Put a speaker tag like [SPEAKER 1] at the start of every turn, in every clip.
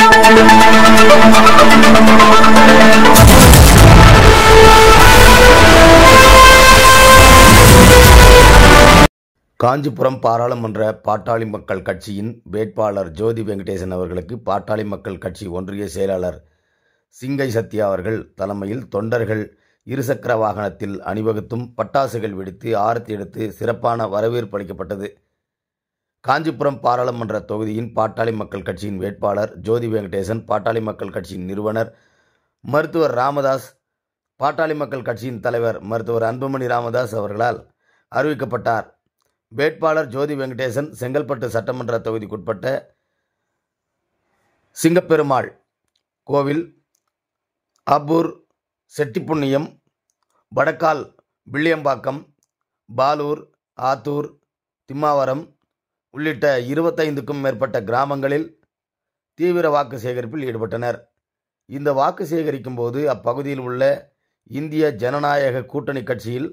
[SPEAKER 1] காஞ்சிபுரம் பாராளுமன்ற பாட்டாளி மக்கள் கட்சியின் வேட்பாளர் ஜோதி வெங்கடேசன் அவர்களுக்கு பாட்டாளி மக்கள் கட்சி ஒன்றிய செயலாளர் சிங்கை சத்யா அவர்கள் தலைமையில் தொண்டர்கள் இருசக்கர வாகனத்தில் அணிவகுத்தும் பட்டாசுகள் வெடித்து ஆரத்தி எடுத்து சிறப்பான வரவேற்பு அளிக்கப்பட்டது காஞ்சிபுரம் பாராளுமன்ற தொகுதியின் பாட்டாளி மக்கள் கட்சியின் வேட்பாளர் ஜோதி வெங்கடேசன் பாட்டாளி மக்கள் கட்சியின் நிறுவனர் மருத்துவர் ராமதாஸ் பாட்டாளி மக்கள் கட்சியின் தலைவர் மருத்துவர் அன்புமணி ராமதாஸ் அவர்களால் அறிவிக்கப்பட்டார் வேட்பாளர் ஜோதி வெங்கடேசன் செங்கல்பட்டு சட்டமன்ற தொகுதிக்குட்பட்ட சிங்கப்பெருமாள் கோவில் அப்பூர் செட்டிப்புண்ணியம் வடக்கால் வில்லியம்பாக்கம் பாலூர் ஆத்தூர் திம்மாவரம் உள்ளிட்ட இருபத்தைந்துக்கும் மேற்பட்ட கிராமங்களில் தீவிர வாக்கு சேகரிப்பில் ஈடுபட்டனர் இந்த வாக்கு சேகரிக்கும் போது அப்பகுதியில் உள்ள இந்திய ஜனநாயக கூட்டணி கட்சியில்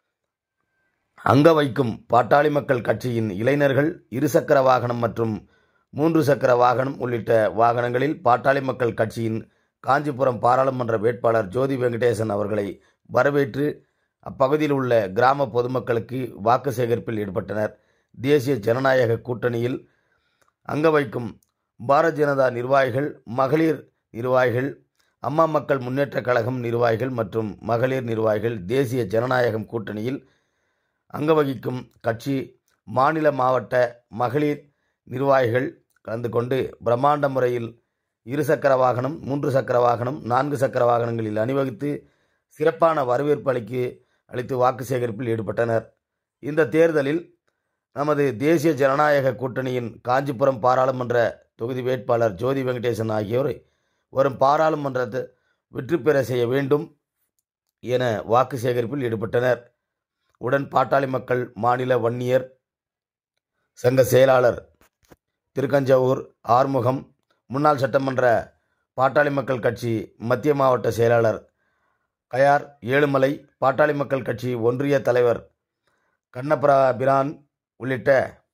[SPEAKER 1] அங்க வைக்கும் பாட்டாளி மக்கள் கட்சியின் இளைஞர்கள் இருசக்கர வாகனம் மற்றும் மூன்று சக்கர வாகனம் உள்ளிட்ட வாகனங்களில் பாட்டாளி மக்கள் கட்சியின் காஞ்சிபுரம் பாராளுமன்ற வேட்பாளர் ஜோதி வெங்கடேசன் அவர்களை வரவேற்று அப்பகுதியில் உள்ள கிராம பொதுமக்களுக்கு வாக்கு சேகரிப்பில் ஈடுபட்டனர் தேசிய ஜனநாயக கூட்டணியில் அங்க வைக்கும் பாரத் ஜனதா நிர்வாகிகள் மகளிர் நிர்வாகிகள் அம்மா மக்கள் முன்னேற்றக் கழகம் நிர்வாகிகள் மற்றும் மகளிர் நிர்வாகிகள் தேசிய ஜனநாயகம் கூட்டணியில் அங்க வகிக்கும் கட்சி மாநில மாவட்ட மகளிர் நிர்வாகிகள் கலந்து கொண்டு பிரம்மாண்ட முறையில் இருசக்கர வாகனம் மூன்று சக்கர வாகனம் நான்கு சக்கர வாகனங்களில் அணிவகுத்து சிறப்பான வரவேற்பு அளிக்கு அளித்து வாக்கு சேகரிப்பில் ஈடுபட்டனர் இந்த தேர்தலில் நமது தேசிய ஜனநாயக கூட்டணியின் காஞ்சிபுரம் பாராளுமன்ற தொகுதி வேட்பாளர் ஜோதி வெங்கடேசன் ஆகியோரை வரும் பாராளுமன்றத்தை வெற்றி பெற செய்ய வேண்டும் என வாக்கு சேகரிப்பில் ஈடுபட்டனர் உடன் பாட்டாளி மக்கள் மாநில வன்னியர் சங்க செயலாளர் திருக்கஞ்சவூர் ஆறுமுகம் முன்னாள் சட்டமன்ற பாட்டாளி மக்கள் கட்சி மத்திய மாவட்ட செயலாளர் கயார் ஏழுமலை பாட்டாளி மக்கள் கட்சி ஒன்றிய தலைவர் கண்ணபிரா பிரான் உள்ளிட்ட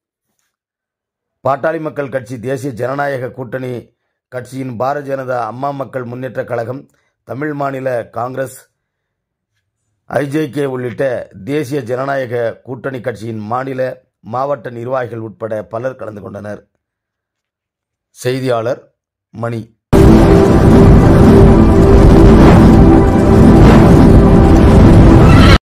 [SPEAKER 1] பாட்டாளி மக்கள் கட்சி தேசிய ஜனநாயக கூட்டணி கட்சியின் பாரதிய ஜனதா அம்மா மக்கள் முன்னேற்றக் கழகம் தமிழ் மாநில காங்கிரஸ் ஐஜேகே உள்ளிட்ட தேசிய ஜனநாயக கூட்டணி கட்சியின் மாநில மாவட்ட நிர்வாகிகள் உட்பட பலர் கலந்து கொண்டனர் செய்தியாளர் மணி